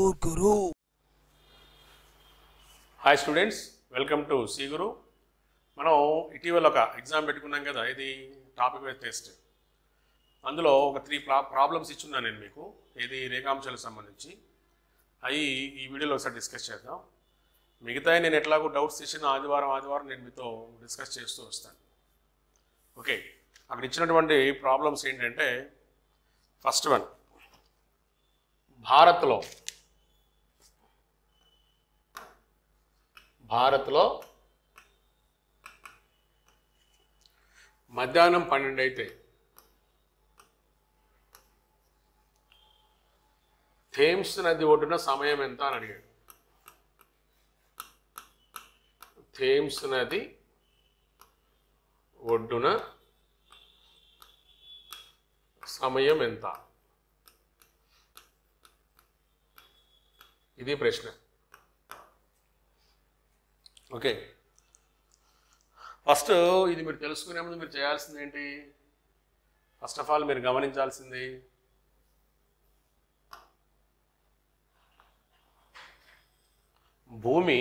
Guru. Hi students welcome to C Guru మనం ఇటీవల ఒక ఎగ్జామ్ పెట్టుకున్నాం కదా ఇది టాపిక్ వైజ్ టెస్ట్ అందులో ఒక త్రీ ప్రా ప్రాబ్లమ్స్ ఇచ్చున్నాను నేను మీకు ఇది రేఖాంశాలకు సంబంధించి అవి ఈ వీడియోలో ఒకసారి డిస్కస్ చేద్దాం మిగతా నేను ఎట్లాగో డౌట్స్ ఇచ్చిన ఆదివారం ఆదివారం నేను మీతో డిస్కస్ చేస్తూ వస్తాను ఓకే అక్కడ ఇచ్చినటువంటి ప్రాబ్లమ్స్ ఏంటంటే ఫస్ట్ వన్ భారత్లో భారత్లో మధ్యాహ్నం పన్నెండు అయితే థేమ్స్ నది ఒడ్డున సమయం ఎంత అని అడిగాడు థేమ్స్ నది ఒడ్డున సమయం ఎంత ఇది ప్రశ్న ఓకే ఫస్ట్ ఇది మీరు తెలుసుకునే ముందు మీరు చేయాల్సింది ఏంటి ఫస్ట్ ఆఫ్ ఆల్ మీరు గమనించాల్సింది భూమి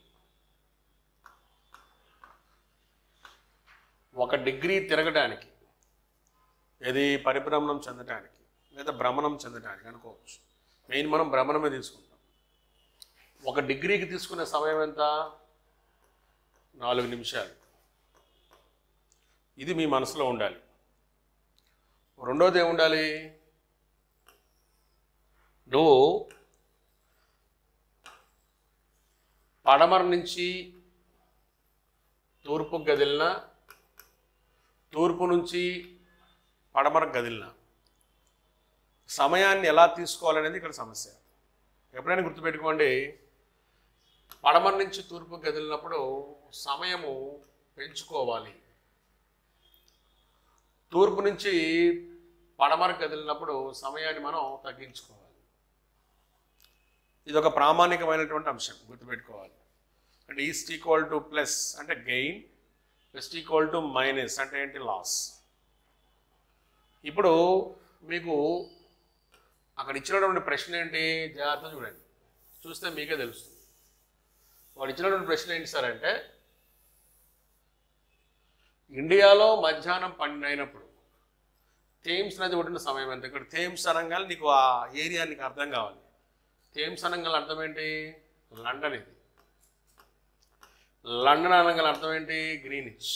ఒక డిగ్రీ తిరగడానికి ఇది పరిభ్రమణం చెందడానికి లేదా భ్రమణం చెందడానికి అనుకోవచ్చు మెయిన్ మనం భ్రమణమే తీసుకుంటాం ఒక డిగ్రీకి తీసుకునే సమయం ఎంత నాలుగు నిమిషాలు ఇది మీ మనసులో ఉండాలి రెండోది ఏముండాలి నువ్వు పడమర నుంచి తూర్పు గదిలిన తూర్పు నుంచి పడమర గదిలిన సమయాన్ని ఎలా తీసుకోవాలనేది ఇక్కడ సమస్య ఎప్పుడైనా గుర్తుపెట్టుకోండి పడమర నుంచి తూర్పు కదిలినప్పుడు సమయము పెంచుకోవాలి తూర్పు నుంచి పడమర కదిలినప్పుడు సమయాన్ని మనం తగ్గించుకోవాలి ఇది ఒక ప్రామాణికమైనటువంటి అంశం గుర్తుపెట్టుకోవాలి అంటే ఈస్ట్ ఈక్వల్ టు ప్లస్ అంటే gain west equal to minus అంటే ఏంటి లాస్ ఇప్పుడు మీకు అక్కడ ఇచ్చినటువంటి ప్రశ్న ఏంటి జాగ్రత్త చూడండి చూస్తే మీకే తెలుస్తుంది వాడు ఇచ్చినటువంటి ప్రశ్న ఏంటి సార్ అంటే ఇండియాలో మధ్యాహ్నం పన్నెండు అయినప్పుడు థేమ్స్ నది ఒడ్డిన సమయం ఎంత ఇక్కడ థేమ్స్ అనగానే నీకు ఆ ఏరియా నీకు అర్థం కావాలి థేమ్స్ అనగానే అర్థం ఏంటి లండన్ ఇది లండన్ అనగానే అర్థం ఏంటి గ్రీనిచ్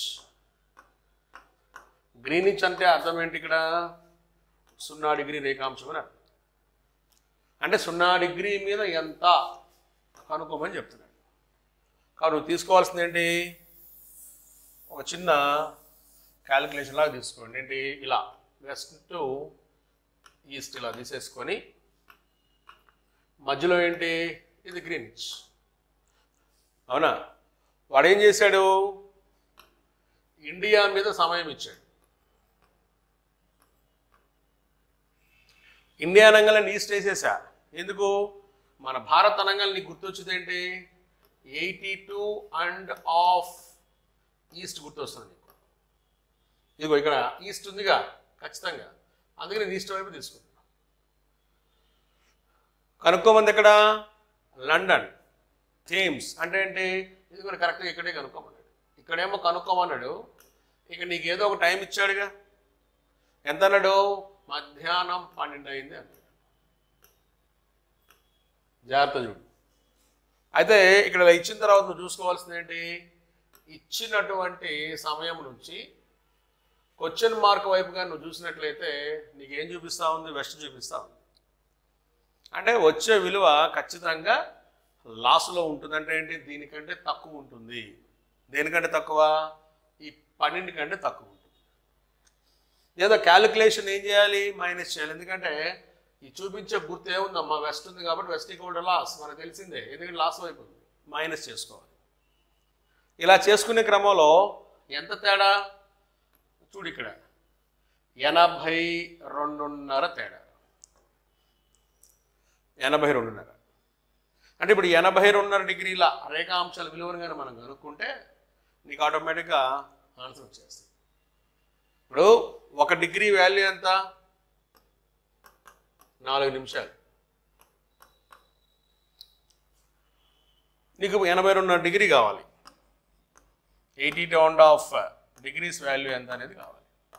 గ్రీనిచ్ అంటే అర్థం ఏంటి ఇక్కడ సున్నా డిగ్రీ రేఖాంశం అని అర్థం అంటే సున్నా డిగ్రీ మీద ఎంత కనుక్కోమని చెప్తున్నాడు కాబట్టి నువ్వు తీసుకోవాల్సింది ఏంటి ఒక చిన్న క్యాలిక్యులేషన్ లాగా తీసుకోండి ఏంటి ఇలా వెస్ట్ టు ఈస్ట్ ఇలా తీసేసుకొని మధ్యలో ఏంటి ఇది గ్రీనిచ్ అవునా వాడు ఏం చేశాడు ఇండియా మీద సమయం ఇచ్చాడు ఇండియా అనంగానే ఈస్ట్ వేసేసా ఎందుకు మన భారత్ అనంగానే నీకు గుర్తొచ్చింది ఏంటి eighty two and half east గుర్తొస్తుంది నీకు ఇదిగో ఇక్కడ ఈస్ట్ ఉందిగా ఖచ్చితంగా అందుకని నేను ఈస్ట్ వైపు తీసుకున్నా కనుక్కోమంది ఎక్కడ లండన్ థేమ్స్ అంటే ఏంటి ఇది కూడా కరెక్ట్గా ఇక్కడే కనుక్కోమన్నాడు ఇక్కడేమో కనుక్కోమన్నాడు ఇక నీకు ఏదో ఒక టైం ఇచ్చాడుగా ఎంత అన్నాడు మధ్యాహ్నం పన్నెండు అయింది అన్నాడు జాగ్రత్త చూడు అయితే ఇక్కడ ఇలా ఇచ్చిన తర్వాత నువ్వు చూసుకోవాల్సింది ఏంటి ఇచ్చినటువంటి సమయం నుంచి క్వశ్చన్ మార్క్ వైపుగా నువ్వు చూసినట్లయితే నీకు ఏం చూపిస్తా ఉంది వెస్ట్ చూపిస్తా ఉంది అంటే వచ్చే విలువ ఖచ్చితంగా లాస్లో ఉంటుంది అంటే ఏంటి దీనికంటే తక్కువ ఉంటుంది దేనికంటే తక్కువ ఈ పన్నెండు కంటే తక్కువ ఉంటుంది ఏదో క్యాలిక్యులేషన్ ఏం చేయాలి మైనస్ చేయాలి ఎందుకంటే ఈ చూపించే గుర్తు ఏముందమ్మా వెస్ట్ ఉంది కాబట్టి వెస్ట్ ఈక్వల్ లాస్ మనకు తెలిసిందే ఎందుకంటే లాస్ వైపు ఉంది మైనస్ చేసుకోవాలి ఇలా చేసుకునే క్రమంలో ఎంత తేడా చూడు ఇక్కడ ఎనభై రెండున్నర తేడా ఎనభై రెండున్నర అంటే ఇప్పుడు ఎనభై రెండున్నర డిగ్రీల రేఖాంశాల విలువను కానీ మనం కనుక్కుంటే నీకు ఆటోమేటిక్గా ఆన్సర్ వచ్చేస్తుంది ఇప్పుడు ఒక డిగ్రీ వాల్యూ ఎంత నాలుగు నిమిషాలు నీకు ఎనభై రెండున్నర డిగ్రీ కావాలి eighty two and half degrees value ఎంత అనేది కావాలి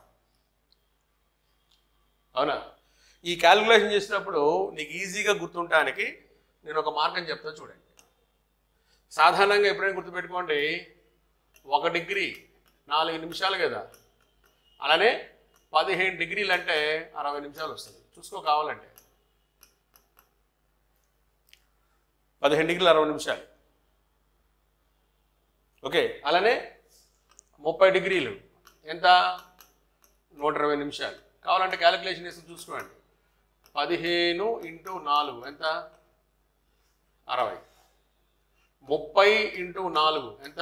అవునా ఈ క్యాలిక్యులేషన్ చేసినప్పుడు నీకు ఈజీగా గుర్తుండటానికి నేను ఒక మార్గం చెప్తా చూడండి సాధారణంగా ఎప్పుడైనా గుర్తుపెట్టుకోండి ఒక డిగ్రీ నాలుగు నిమిషాలు కదా అలానే పదిహేను డిగ్రీలు అంటే అరవై నిమిషాలు వస్తుంది చూసుకో కావాలంటే పదిహేను డిగ్రీలు అరవై నిమిషాలు ఓకే అలానే ముప్పై డిగ్రీలు ఎంత నూట ఇరవై నిమిషాలు కావాలంటే క్యాలిక్యులేషన్ వేసి చూసుకోండి పదిహేను ఇంటూ నాలుగు ఎంత అరవై ముప్పై ఇంటూ నాలుగు ఎంత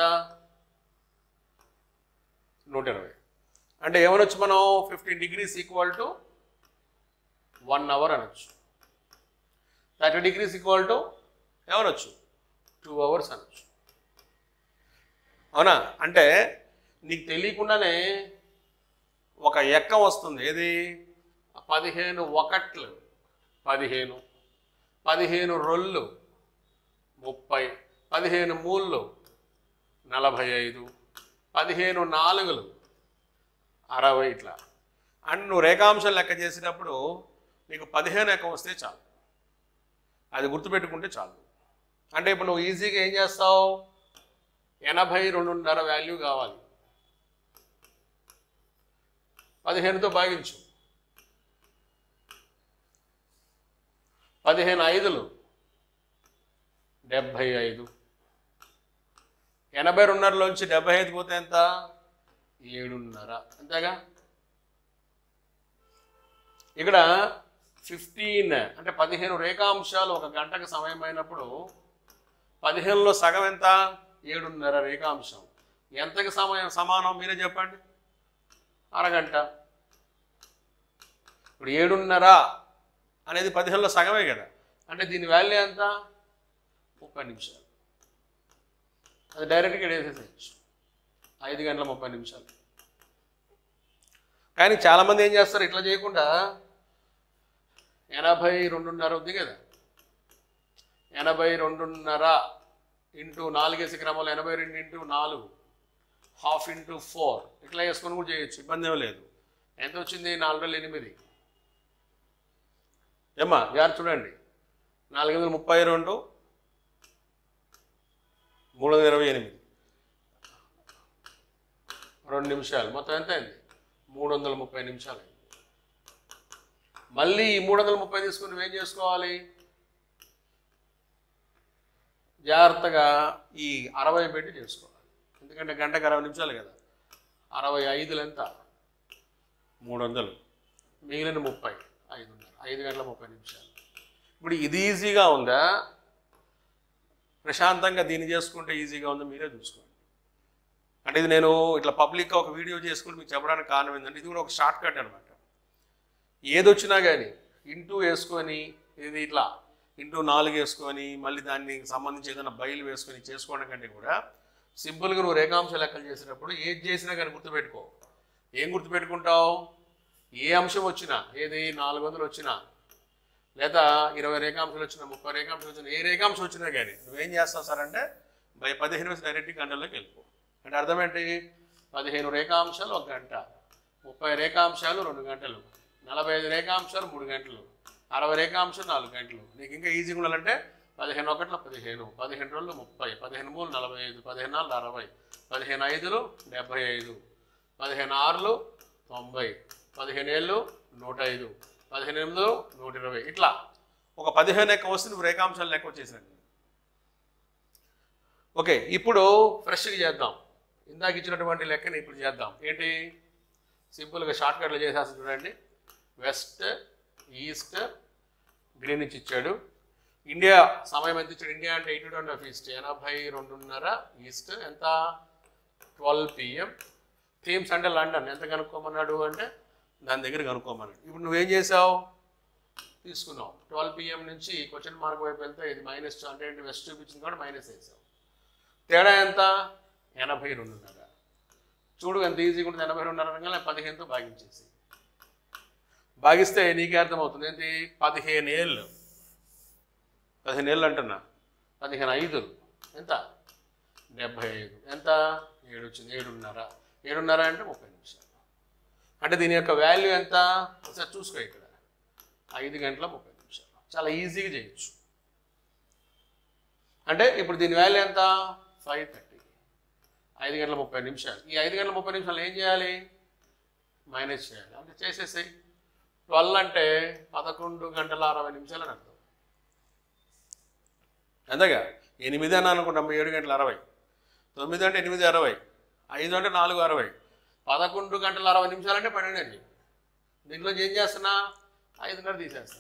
నూట ఇరవై అంటే ఏమనొచ్చు మనం fifteen degrees equal to one hour అనొచ్చు థర్టీ డిగ్రీస్ ఈక్వల్ టు ఏమనొచ్చు టూ అవర్స్ అనొచ్చు అవునా అంటే నీకు తెలియకుండానే ఒక ఎక్కం వస్తుంది ఏది పదిహేను ఒకట్లు పదిహేను పదిహేను రొల్లు ముప్పై పదిహేను మూళ్ళు నలభై ఐదు పదిహేను నాలుగులు అరవై ఇట్లా అండ్ నువ్వు రేఖాంశం లెక్క చేసినప్పుడు నీకు పదిహేను ఎక్క వస్తే చాలు అది గుర్తుపెట్టుకుంటే చాలు అంటే ఇప్పుడు నువ్వు ఈజీగా ఏం చేస్తావు ఎనభై రెండున్నర వాల్యూ కావాలి పదిహేనుతో భాగించు పదిహేను ఐదులు డెబ్భై ఐదు ఎనభై రెండున్నరలోంచి డెబ్బై ఐదు పోతే ఎంత ఏడున్నర అంతేగా ఇక్కడ ఫిఫ్టీన్ అంటే పదిహేను రేఖాంశాలు ఒక గంటకు సమయం అయినప్పుడు పదిహేనులో సగం ఎంత ఏడున్నర రేఖాంశం ఎంతకి సమయం సమానం మీరే చెప్పండి అరగంట ఇప్పుడు ఏడున్నర అనేది పదిహేనులో సగమే కదా అంటే దీని వాల్యూ ఎంత ముప్పై నిమిషాలు అది డైరెక్ట్గా వేసేసేయచ్చు ఐదు గంటల ముప్పై నిమిషాలు కానీ చాలామంది ఏం చేస్తారు ఇట్లా చేయకుండా ఎనభై రెండున్నర ఉంది కదా ఎనభై రెండున్నర ఇంటూ నాలుగేసి క్రమంలో ఎనభై రెండు ఇంటూ నాలుగు హాఫ్ ఇంటూ ఫోర్ ఇట్లా వేసుకొని కూడా చేయొచ్చు ఇబ్బంది ఏం లేదు ఎంత వచ్చింది నాలుగు వేల ఎనిమిది ఏమ్మా జాగ్రత్త చూడండి నాలుగు వందల ముప్పై రెండు మూడు వందల ఇరవై ఎనిమిది రెండు నిమిషాలు మొత్తం ఎంత అయింది మూడు వందల ముప్పై నిమిషాలు అయింది మళ్ళీ ఈ మూడు వందల ముప్పై తీసుకుని నువ్వేం చేసుకోవాలి జాగ్రత్తగా ఈ అరవై పెట్టి చేసుకోవాలి ఎందుకంటే గంటకు అరవై నిమిషాలు కదా అరవై ఐదులు ఎంత మూడు వందలు మిగిలిన ముప్పై ఐదున్నర ఐదు గంటల ముప్పై నిమిషాలు ఇప్పుడు ఇది ఈజీగా ఉందా ప్రశాంతంగా దీన్ని చేసుకుంటే ఈజీగా ఉందో మీరే చూసుకోండి అంటే ఇది నేను ఇట్లా పబ్లిక్గా ఒక వీడియో చేసుకుని మీకు చెప్పడానికి కారణం ఏంటంటే ఇది కూడా ఒక షార్ట్ కట్ అనమాట ఏది వచ్చినా కానీ ఇంటూ వేసుకొని ఇది ఇట్లా ఇంటూ నాలుగు వేసుకొని మళ్ళీ దానికి సంబంధించి ఏదైనా బయలు వేసుకొని చేసుకోవడం కంటే కూడా సింపుల్గా నువ్వు రేఖాంశ లెక్కలు చేసినప్పుడు ఏది చేసినా కానీ గుర్తుపెట్టుకో ఏం గుర్తుపెట్టుకుంటావు ఏ అంశం వచ్చినా ఏది నాలుగు వందలు వచ్చినా లేదా ఇరవై రేఖాంశాలు వచ్చినా ముప్పై రేఖాంశాలు వచ్చినా ఏ రేఖాంశం వచ్చినా కానీ నువ్వేం చేస్తావు సార్ అంటే బై పదిహేను వేసి డైరెక్ట్ గంటల్లోకి వెళ్ళిపో అంటే అర్థం ఏంటి పదిహేను రేఖాంశాలు ఒక గంట ముప్పై రేఖాంశాలు రెండు గంటలు నలభై ఐదు రేఖాంశాలు మూడు గంటలు అరవై రేఖాంశాలు నాలుగు గంటలు నీకు ఇంకా ఈజీగా ఉండాలంటే పదిహేను ఒకట్ల పదిహేను పదిహేను రోజులు ముప్పై పదిహేను మూడు నలభై ఐదు పదిహేను నాలుగు అరవై పదిహేను ఐదులు డెబ్బై ఐదు పదిహేను ఆరులు తొంభై పదిహేను ఏళ్ళు నూట ఐదు పదిహేను ఎనిమిదిలు నూట ఇరవై ఇట్లా ఒక పదిహేను లెక్క వస్తే నువ్వు రేఖాంశాలు లెక్క వచ్చేసినట్టు ఓకే ఇప్పుడు ఫ్రెష్గా చేద్దాం ఇందాక ఇచ్చినటువంటి లెక్కని ఇప్పుడు చేద్దాం ఏంటి సింపుల్గా షార్ట్ కట్లు చేసేస్తాం చూడండి వెస్ట్ ఈస్ట్ గ్రీనిచ్ ఇచ్చాడు ఇండియా సమయం ఎంత ఇచ్చాడు ఇండియా అంటే ఎయిటీ అండ్ ఆఫ్ ఈస్ట్ ఎనభై రెండున్నర ఈస్ట్ ఎంత ట్వెల్వ్ పిఎం థీమ్స్ అంటే లండన్ ఎంత కనుక్కోమన్నాడు అంటే దాని దగ్గర కనుక్కోమన్నాడు ఇప్పుడు నువ్వేం చేసావు తీసుకున్నావు ట్వెల్వ్ పిఎం నుంచి క్వశ్చన్ మార్క్ వైపు వెళ్తే ఇది మైనస్ అంటే ఏంటి వెస్ట్ చూపించింది కాబట్టి మైనస్ వేసావు తేడా ఎంత ఎనభై రెండున్నర చూడు ఎంత ఈజీగా ఉంటుంది ఎనభై రెండున్నర అనగానే పదిహేనుతో భాగించేసి భాగిస్తే నీకే అర్థమవుతుంది ఏంటి పదిహేను ఏళ్ళు పదిహేను ఏళ్ళు అంటున్నా పదిహేను ఐదులు ఎంత డెబ్భై ఐదు ఎంత ఏడు వచ్చింది ఏడున్నర ఏడున్నర అంటే ముప్పై నిమిషాలు అంటే దీని యొక్క వాల్యూ ఎంత ఒకసారి చూసుకో ఇక్కడ ఐదు గంటల ముప్పై నిమిషాలు చాలా ఈజీగా చేయొచ్చు అంటే ఇప్పుడు దీని వాల్యూ ఎంత ఫైవ్ థర్టీ ఐదు గంటల ముప్పై నిమిషాలు ఈ ఐదు గంటల ముప్పై నిమిషాలు ఏం చేయాలి మైనస్ చేయాలి అంటే చేసేసాయి ట్వెల్వ్ అంటే పదకొండు గంటల అరవై నిమిషాలు అని అర్థం అంతేగా ఎనిమిది అని అనుకుంటాం ఏడు గంటల అరవై తొమ్మిది అంటే ఎనిమిది అరవై ఐదు అంటే నాలుగు అరవై పదకొండు గంటల అరవై నిమిషాలు అంటే పన్నెండు అండి దీంట్లో ఏం చేస్తున్నా ఐదున్నర తీసేస్తాను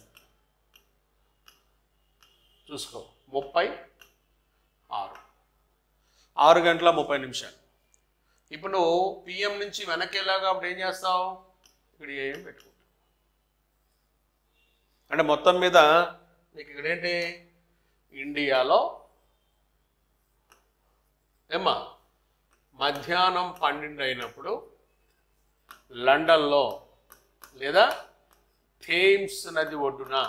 చూసుకో ముప్పై ఆరు ఆరు గంటల ముప్పై నిమిషాలు ఇప్పుడు నువ్వు పిఎం నుంచి వెనక్కి వెళ్ళావు కాబట్టి ఏం చేస్తావు ఇక్కడ ఏం పెట్టుకుంటావు అంటే మొత్తం మీద నీకు ఇక్కడ ఏంటి ఇండియాలో ఏమ్మా మధ్యాహ్నం పన్నెండు అయినప్పుడు లండన్లో లేదా థేమ్స్ నది ఒడ్డున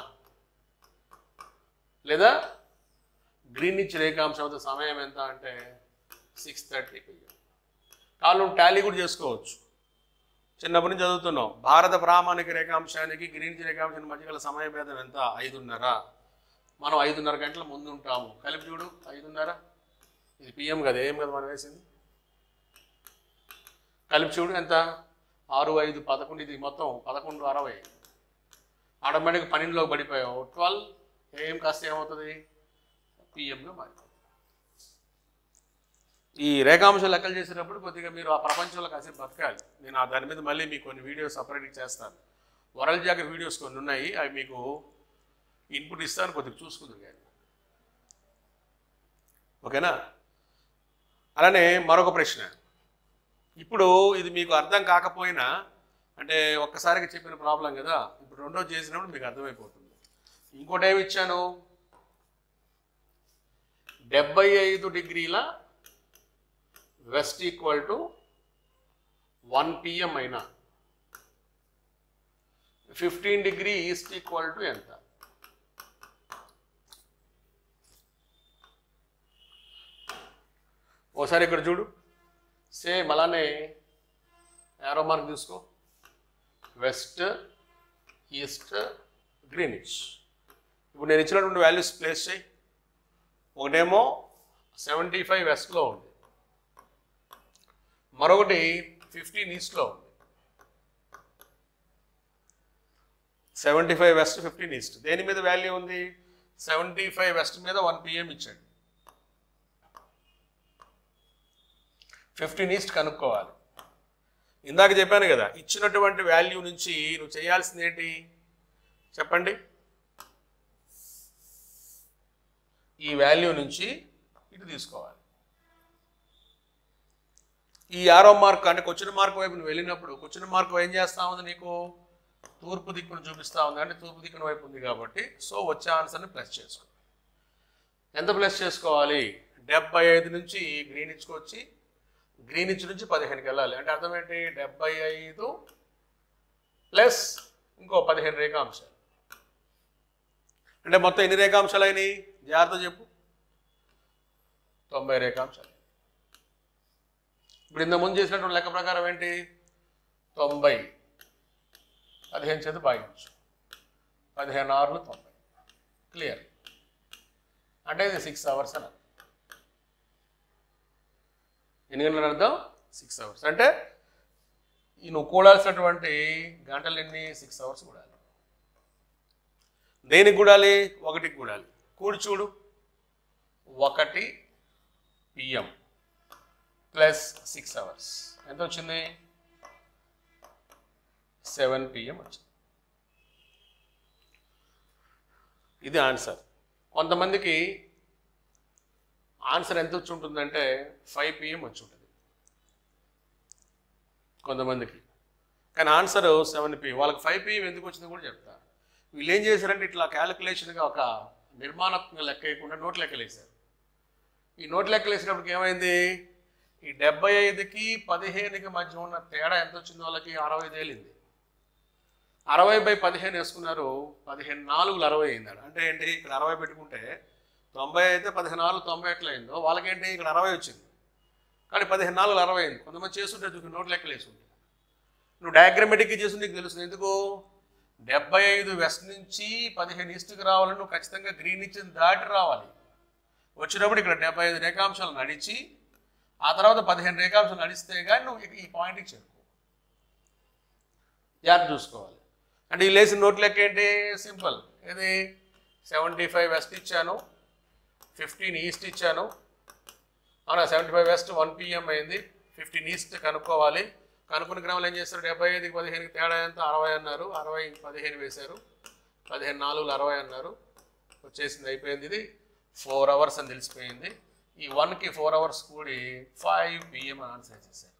లేదా గ్రీనిచ్ రేఖాంశం వద్ద సమయం ఎంత అంటే సిక్స్ థర్టీ పిఎం కాళ్ళు టాలీ కూడా చేసుకోవచ్చు చిన్నప్పటి నుంచి చదువుతున్నాం భారత ప్రామాణిక రేఖాంశానికి గ్రీనిచ్ రేఖాంశానికి మధ్య గల సమయ భేదం ఎంత ఐదున్నర మనం ఐదున్నర గంటల ముందు ఉంటాము కలిపి చూడు ఐదున్నర ఇది పిఎం కదా ఏం కదా మనం వేసింది కలిపి చూడు ఎంత ఆరు ఐదు పదకొండు ఇది మొత్తం పదకొండు అరవై ఆటోమేటిక్ పన్నెండులోకి పడిపోయావు ట్వెల్వ్ ఏం కాస్త ఏమవుతుంది పిఎంగా మారిపోతుంది ఈ రేఖాంశాలు లెక్కలు చేసేటప్పుడు కొద్దిగా మీరు ఆ ప్రపంచంలో కాసేపు బతకాలి నేను ఆ దాని మీద మళ్ళీ మీకు కొన్ని వీడియోస్ సపరేట్గా చేస్తాను వరల్డ్ జాగ్ర వీడియోస్ కొన్ని ఉన్నాయి అవి మీకు ఇన్పుట్ ఇస్తాను కొద్దిగా చూసుకుందరు కానీ ఓకేనా అలానే మరొక ప్రశ్న ఇప్పుడు ఇది మీకు అర్థం కాకపోయినా అంటే ఒక్కసారిగా చెప్పిన ప్రాబ్లం కదా ఇప్పుడు రెండో చేసినప్పుడు మీకు అర్థమైపోతుంది ఇంకోటి ఏమి ఇచ్చాను డెబ్బై ఐదు డిగ్రీల west equal to one PM అయినా fifteen degree east equal to ఎంత ఓసారి ఇక్కడ చూడు సేమ్ అలానే యారో మార్క్ తీసుకో వెస్ట్ ఈస్ట్ గ్రీనిష్ ఇప్పుడు నేను ఇచ్చినటువంటి వాల్యూస్ ప్లేస్ చేయి ఒకటేమో సెవెంటీ ఫైవ్ వెస్ట్లో ఉంది మరొకటి ఫిఫ్టీన్ ఈస్ట్లో ఉంది seventy five west fifteen east దేని మీద వాల్యూ ఉంది సెవెంటీ ఫైవ్ వెస్ట్ మీద వన్ పిఎం ఇచ్చాడు ఫిఫ్టీన్ ఈస్ట్ కనుక్కోవాలి ఇందాక చెప్పాను కదా ఇచ్చినటువంటి వాల్యూ నుంచి నువ్వు చేయాల్సింది ఏంటి చెప్పండి ఈ వాల్యూ నుంచి ఇటు తీసుకోవాలి ఈ ఆరో మార్క్ అంటే క్వశ్చన్ మార్క్ వైపు నువ్వు వెళ్ళినప్పుడు క్వశ్చన్ మార్క్ ఏం చేస్తా ఉంది నీకు తూర్పు దిక్కును చూపిస్తా ఉంది అంటే తూర్పు దిక్కున వైపు ఉంది కాబట్టి సో వచ్చే ఆన్సర్ని ప్లస్ చేసుకో ఎంత ప్లస్ చేసుకోవాలి డెబ్బై ఐదు నుంచి గ్రీనిచ్కి వచ్చి గ్రీనిచ్ నుంచి పదిహేనుకి వెళ్ళాలి అంటే అర్థం ఏంటి డెబ్బై ఐదు ప్లస్ ఇంకో పదిహేను రేఖాంశాలు అంటే మొత్తం ఎన్ని రేఖాంశాలు అయినాయి జాగ్రత్త చెప్పు తొంభై రేఖాంశాలు ఇప్పుడు ఇంత ముందు చేసినటువంటి లెక్క ప్రకారం ఏంటి తొంభై పదిహేను చేతి భాగించు పదిహేను ఆరులు తొంభై క్లియర్ అంటే ఇది సిక్స్ అవర్స్ అని అర్థం. ఎన్ని గంటలు అర్థం సిక్స్ అవర్స్ అంటే ఈ నువ్వు కూడాల్సినటువంటి గంటలు ఎన్ని సిక్స్ అవర్స్ కూడాలి దేనికి కూడాలి ఒకటికి కూడాలి కూడి చూడు ఒకటి పిఎం ప్లస్ సిక్స్ అవర్స్ ఎంత వచ్చింది సెవెన్ పిఎం వచ్చింది ఇది ఆన్సర్ కొంతమందికి ఆన్సర్ ఎంత వచ్చి ఉంటుందంటే ఫైవ్ పిఎం వచ్చి ఉంటుంది కొంతమందికి కానీ ఆన్సర్ సెవెన్ పిఎం వాళ్ళకి ఫైవ్ పిఎం ఎందుకు వచ్చిందో కూడా చెప్తా వీళ్ళు ఏం చేశారంటే ఇట్లా క్యాలిక్యులేషన్గా ఒక నిర్మాణాత్మక లెక్క వేయకుండా నోట్ లెక్కలు వేశారు ఈ నోట్ లెక్కలు వేసినప్పటికి ఏమైంది ఈ డెబ్బై ఐదుకి పదిహేనుకి మధ్య ఉన్న తేడా ఎంత వచ్చిందో వాళ్ళకి అరవై తేలింది అరవై బై పదిహేను వేసుకున్నారు పదిహేను నాలుగులు అరవై అయింది ఆడ. అంటే ఏంటి ఇక్కడ అరవై పెట్టుకుంటే తొంభై అయితే పదిహేను నాలుగు తొంభై ఎట్లా అయిందో వాళ్ళకేంటి ఇక్కడ అరవై వచ్చింది కానీ పదిహేను నాలుగు అరవై అయింది కొంతమంది చేస్తుంటే చూసి నోట్ లెక్కలు వేసుకుంటే నువ్వు డయాగ్రమెటిక్గా చేసి నీకు తెలుస్తుంది ఎందుకు డెబ్బై ఐదు వెస్ట్ నుంచి పదిహేను ఈస్ట్కి రావాలని నువ్వు ఖచ్చితంగా గ్రీన్ ఇచ్చిన దాటి రావాలి వచ్చినప్పుడు ఇక్కడ డెబ్బై ఐదు రేఖాంశాలు నడిచి ఆ తర్వాత పదిహేను రేఖాంశాలు నడిస్తే కానీ నువ్వు ఇక ఈ పాయింట్కి చేరుకో జాగ్రత్త చూసుకోవాలి అంటే ఈ లేచిన నోట్ లెక్క ఏంటి సింపుల్ ఇది సెవెంటీ ఫైవ్ వెస్ట్ ఇచ్చాను ఫిఫ్టీన్ ఈస్ట్ ఇచ్చాను అవునా seventy five west one PM అయింది ఫిఫ్టీన్ ఈస్ట్ కనుక్కోవాలి కనుక్కున్న క్రమంలో ఏం చేస్తారు డెబ్బై ఐదుకి పదిహేనుకి తేడా ఎంత అరవై అన్నారు అరవై పదిహేను వేశారు పదిహేను నాలుగులు అరవై అన్నారు వచ్చేసింది అయిపోయింది ఇది ఫోర్ అవర్స్ అని తెలిసిపోయింది ఈ వన్కి ఫోర్ అవర్స్ కూడి ఫైవ్ పిఎం అని ఆన్సర్ చేశారు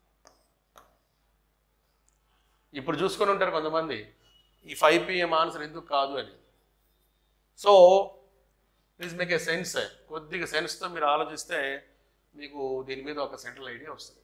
ఇప్పుడు చూసుకొని ఉంటారు కొంతమంది ఈ ఫైవ్ పిఎం ఆన్సర్ ఎందుకు కాదు అని so please make a sense కొద్దిగా సెన్స్తో మీరు ఆలోచిస్తే మీకు దీని మీద ఒక సెంట్రల్ ఐడియా వస్తుంది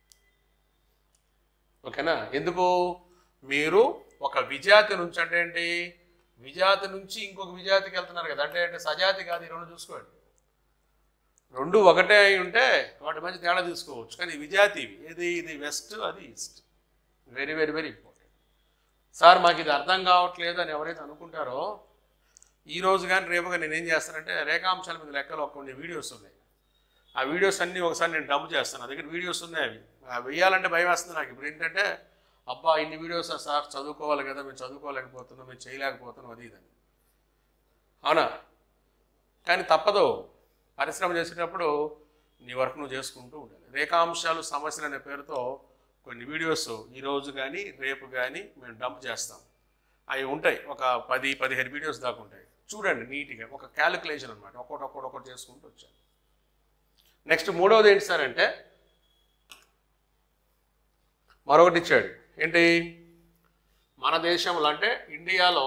ఓకేనా ఎందుకు మీరు ఒక విజాతి నుంచి అంటే ఏంటి విజాతి నుంచి ఇంకొక విజాతికి వెళ్తున్నారు కదా అంటే అంటే సజాతి కాదు ఈ రెండు చూసుకోండి రెండు ఒకటే అయి ఉంటే వాటి మధ్య తేడా తీసుకోవచ్చు కానీ విజాతి ఇవి ఏది ఇది వెస్ట్ అది east very very very important sir మాకు ఇది అర్థం కావట్లేదు అని ఎవరైతే అనుకుంటారో ఈ రోజు కానీ రేపు కానీ నేను ఏం చేస్తానంటే రేఖాంశాల మీద లెక్కలు ఒక కొన్ని వీడియోస్ ఉన్నాయి ఆ వీడియోస్ అన్నీ ఒకసారి నేను డంప్ చేస్తాను నా దగ్గర వీడియోస్ ఉన్నాయి అవి అవి వేయాలంటే భయం వేస్తుంది నాకు ఇప్పుడు ఏంటంటే అబ్బా ఇన్ని వీడియోస్ సార్ చదువుకోవాలి కదా మేము చదువుకోలేకపోతున్నాం మేము చేయలేకపోతున్నాం అది ఇదని అవునా కానీ తప్పదు పరిశ్రమ చేసేటప్పుడు నీ వర్క్ నువ్వు చేసుకుంటూ ఉండాలి రేఖాంశాలు సమస్యలు అనే పేరుతో కొన్ని వీడియోస్ ఈరోజు కానీ రేపు కానీ మేము డంప్ చేస్తాం అవి ఉంటాయి ఒక పది పదిహేను వీడియోస్ దాకా ఉంటాయి చూడండి నీట్గా ఒక క్యాలిక్యులేషన్ అనమాట ఒక్కొక్కటి ఒక్కొక్కటి ఒక్కటి చేసుకుంటూ వచ్చాను నెక్స్ట్ మూడవది ఏంటి సార్ అంటే మరొకటి ఇచ్చాడు ఏంటి మన దేశంలో అంటే ఇండియాలో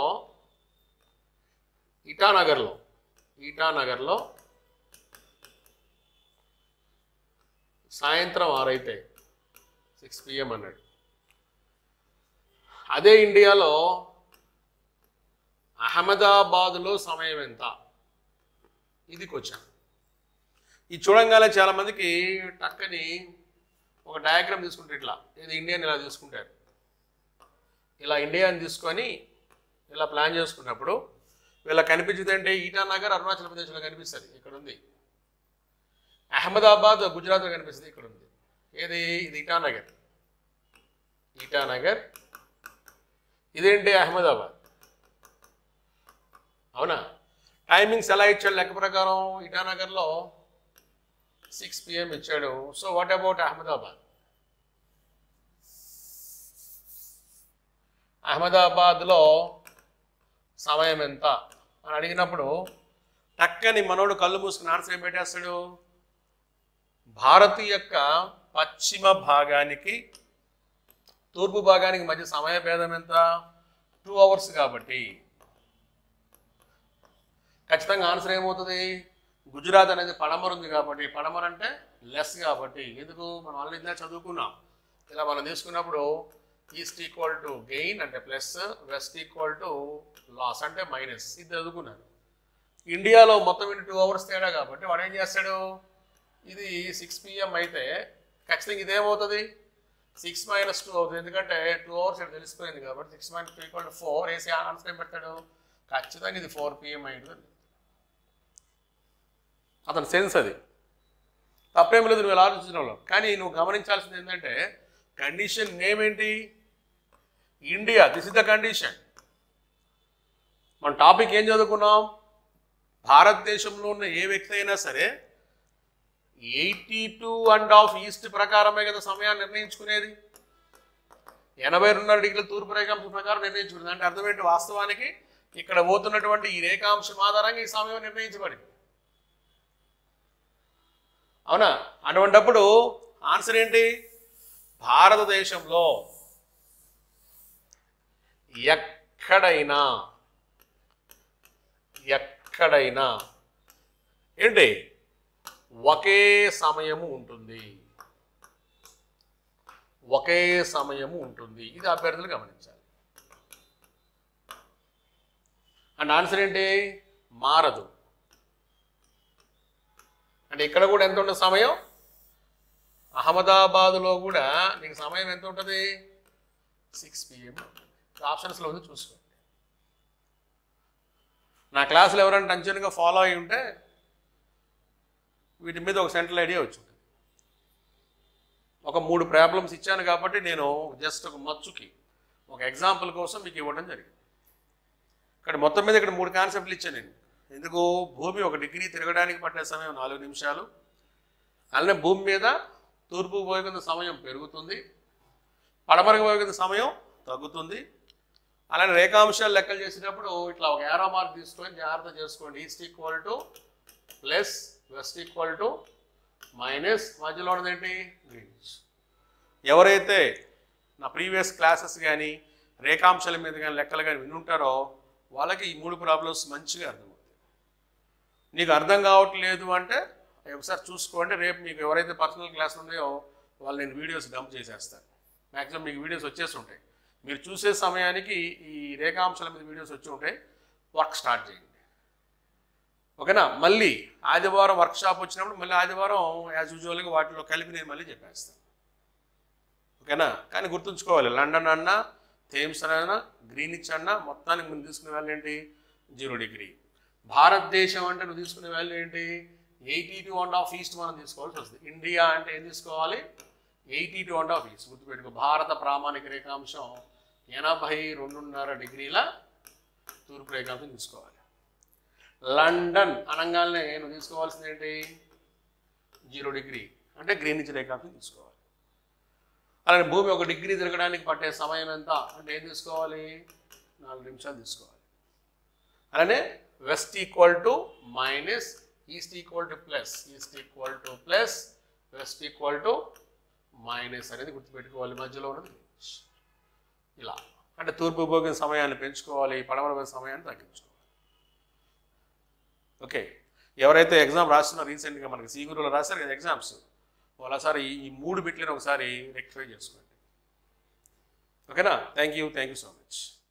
ఇటానగర్లో ఇటానగర్లో సాయంత్రం ఆరైతే సిక్స్ పిఎం అన్నాడు అదే ఇండియాలో అహ్మదాబాద్లో సమయం ఎంత ఇది క్వశ్చన్ ఇది చూడంగానే చాలా మందికి టక్కని ఒక డయాగ్రామ్ తీసుకుంటే ఇట్లా ఇది ఇండియాని ఇలా తీసుకుంటారు ఇలా ఇండియాని తీసుకొని ఇలా ప్లాన్ చేసుకున్నప్పుడు వీళ్ళకి కనిపించేది అంటే ఈటానగర్ అరుణాచల్ ప్రదేశ్లో కనిపిస్తుంది ఇక్కడ ఉంది అహ్మదాబాద్ గుజరాత్లో కనిపిస్తుంది ఇక్కడ ఉంది ఏది ఇది ఇటానగర్ ఇటానగర్ ఇదేంటి అహ్మదాబాద్ అవునా టైమింగ్స్ ఎలా ఇచ్చాడు లెక్క ప్రకారం ఇటానగర్లో సిక్స్ పిఎం ఇచ్చాడు సో వాట్ అబౌట్ అహ్మదాబాద్ అహ్మదాబాద్లో సమయం ఎంత అని అడిగినప్పుడు టక్కని మనోడు కళ్ళు మూసుకుని ఆన్సర్ ఏం పెట్టేస్తాడు భారత్ యొక్క పశ్చిమ భాగానికి తూర్పు భాగానికి మధ్య సమయ భేదం ఎంత టూ అవర్స్ కాబట్టి ఖచ్చితంగా ఆన్సర్ ఏమవుతుంది గుజరాత్ అనేది పడమర ఉంది కాబట్టి పడమర అంటే లెస్ కాబట్టి ఎందుకు మనం ఆల్రెడీ ఇందాక చదువుకున్నాం ఇలా మనం తీసుకున్నప్పుడు ఈస్ట్ ఈక్వల్ టు గెయిన్ అంటే plus west equal to loss అంటే మైనస్ ఇది చదువుకున్నాను ఇండియాలో మొత్తం ఇన్ని టూ అవర్స్ తేడా కాబట్టి వాడు ఏం చేస్తాడు ఇది సిక్స్ పిఎం అయితే ఖచ్చితంగా ఇదేమవుతుంది సిక్స్ మైనస్ టూ అవుతుంది ఎందుకంటే టూ అవర్స్ ఇక్కడ తెలిసిపోయింది కాబట్టి six minus two equal to four వేసి ఆన్సర్ ఏం పెడతాడు ఖచ్చితంగా ఇది ఫోర్ పిఎం అయింది అతని సెన్స్ అది తప్పేం లేదు నువ్వు ఇలా ఆలోచించడంలో కానీ నువ్వు గమనించాల్సింది ఏంటంటే కండిషన్ నేమ్ ఏంటి India this is the condition మన టాపిక్ ఏం చదువుకున్నాం భారతదేశంలో ఉన్న ఏ వ్యక్తి అయినా సరే eighty two and half east ప్రకారమే కదా సమయాన్ని నిర్ణయించుకునేది ఎనభై రెండున్నర డిగ్రీల తూర్పు రేఖాంశం ప్రకారం నిర్ణయించుకునేది అంటే అర్థం ఏంటి వాస్తవానికి ఇక్కడ పోతున్నటువంటి ఈ రేఖాంశం ఆధారంగా ఈ సమయం నిర్ణయించబడింది అవునా అటువంటప్పుడు ఆన్సర్ ఏంటి భారతదేశంలో ఎక్కడైనా ఎక్కడైనా ఏంటి ఒకే సమయము ఉంటుంది ఒకే సమయము ఉంటుంది ఇది అభ్యర్థులు గమనించాలి అండ్ ఆన్సర్ ఏంటి మారదు అంటే ఇక్కడ కూడా ఎంత ఉంటుంది సమయం అహ్మదాబాద్లో కూడా నీకు సమయం ఎంత ఉంటుంది సిక్స్ పిఎం ఆప్షన్స్లో ఉంది చూసుకోండి నా క్లాసులు ఎవరైనా టంచన్గా ఫాలో అయి ఉంటే వీటి మీద ఒక సెంట్రల్ ఐడియా వచ్చి ఉంటుంది ఒక మూడు ప్రాబ్లమ్స్ ఇచ్చాను కాబట్టి నేను జస్ట్ ఒక మచ్చుకి ఒక ఎగ్జాంపుల్ కోసం మీకు ఇవ్వడం జరిగింది ఇక్కడ మొత్తం మీద ఇక్కడ మూడు కాన్సెప్ట్లు ఇచ్చాను నేను ఎందుకు భూమి ఒక డిగ్రీ తిరగడానికి పట్టే సమయం నాలుగు నిమిషాలు అలానే భూమి మీద తూర్పు పోయకుండా సమయం పెరుగుతుంది పడమరకు పోయకుండా సమయం తగ్గుతుంది అలానే రేఖాంశాలు లెక్కలు చేసేటప్పుడు ఇట్లా ఒక ఏరో మార్క్ తీసుకొని జాగ్రత్త చేసుకోండి east equal to plus west equal to minus మధ్యలో ఉన్నది ఏంటి గ్రీన్స్ ఎవరైతే నా ప్రీవియస్ క్లాసెస్ కానీ రేఖాంశాల మీద కానీ లెక్కలు కానీ వినుంటారో వాళ్ళకి ఈ మూడు ప్రాబ్లమ్స్ మంచిగా అర్థమవుతాయి నీకు అర్థం కావట్లేదు అంటే ఒకసారి చూసుకోండి రేపు మీకు ఎవరైతే పర్సనల్ క్లాస్ ఉన్నాయో వాళ్ళు నేను వీడియోస్ డంప్ చేసేస్తాను మ్యాక్సిమం మీకు వీడియోస్ వచ్చేసి ఉంటాయి మీరు చూసే సమయానికి ఈ రేఖాంశాల మీద వీడియోస్ వచ్చి ఉంటాయి వర్క్ స్టార్ట్ చేయండి ఓకేనా మళ్ళీ ఆదివారం వర్క్షాప్ వచ్చినప్పుడు మళ్ళీ ఆదివారం యాజ్ యూజువల్గా వాటిలో కలిపి నేను మళ్ళీ చెప్పేస్తాను ఓకేనా కానీ గుర్తుంచుకోవాలి లండన్ అన్న థేమ్స్ అన్న గ్రీనిచ్ అన్న మొత్తానికి ముందు తీసుకునే వాల్యూ ఏంటి జీరో డిగ్రీ భారతదేశం అంటే నువ్వు తీసుకునే వాల్యూ ఏంటి eighty two and half east మనం తీసుకోవాల్సి వస్తుంది ఇండియా అంటే ఏం తీసుకోవాలి eighty two and half east గుర్తుపెట్టుకో భారత ప్రామాణిక రేఖాంశం ఎనభై రెండున్నర డిగ్రీల తూర్పు రేఖాంశం తీసుకోవాలి లండన్ అనగానే నువ్వు తీసుకోవాల్సింది ఏంటి జీరో డిగ్రీ అంటే గ్రీనిచ్ రేఖాంశం తీసుకోవాలి అలానే భూమి ఒక డిగ్రీ తిరగడానికి పట్టే సమయం ఎంత అంటే ఏం తీసుకోవాలి నాలుగు నిమిషాలు తీసుకోవాలి అలానే west equal to minus east equal to plus east equal to plus west equal to minus అనేది గుర్తుపెట్టుకోవాలి మధ్యలో ఉన్నది ఇలా అంటే తూర్పు భోగిన సమయాన్ని పెంచుకోవాలి పడమర పోగిన సమయాన్ని తగ్గించుకోవాలి ఓకే ఎవరైతే ఎగ్జామ్ రాస్తున్నారో రీసెంట్గా మనకి సీగురులో రాశారు కదా ఎగ్జామ్స్ వాళ్ళసారి ఈ ఈ మూడు బిట్లను ఒకసారి రెక్టిఫై చేసుకోండి ఓకేనా thank you thank you so much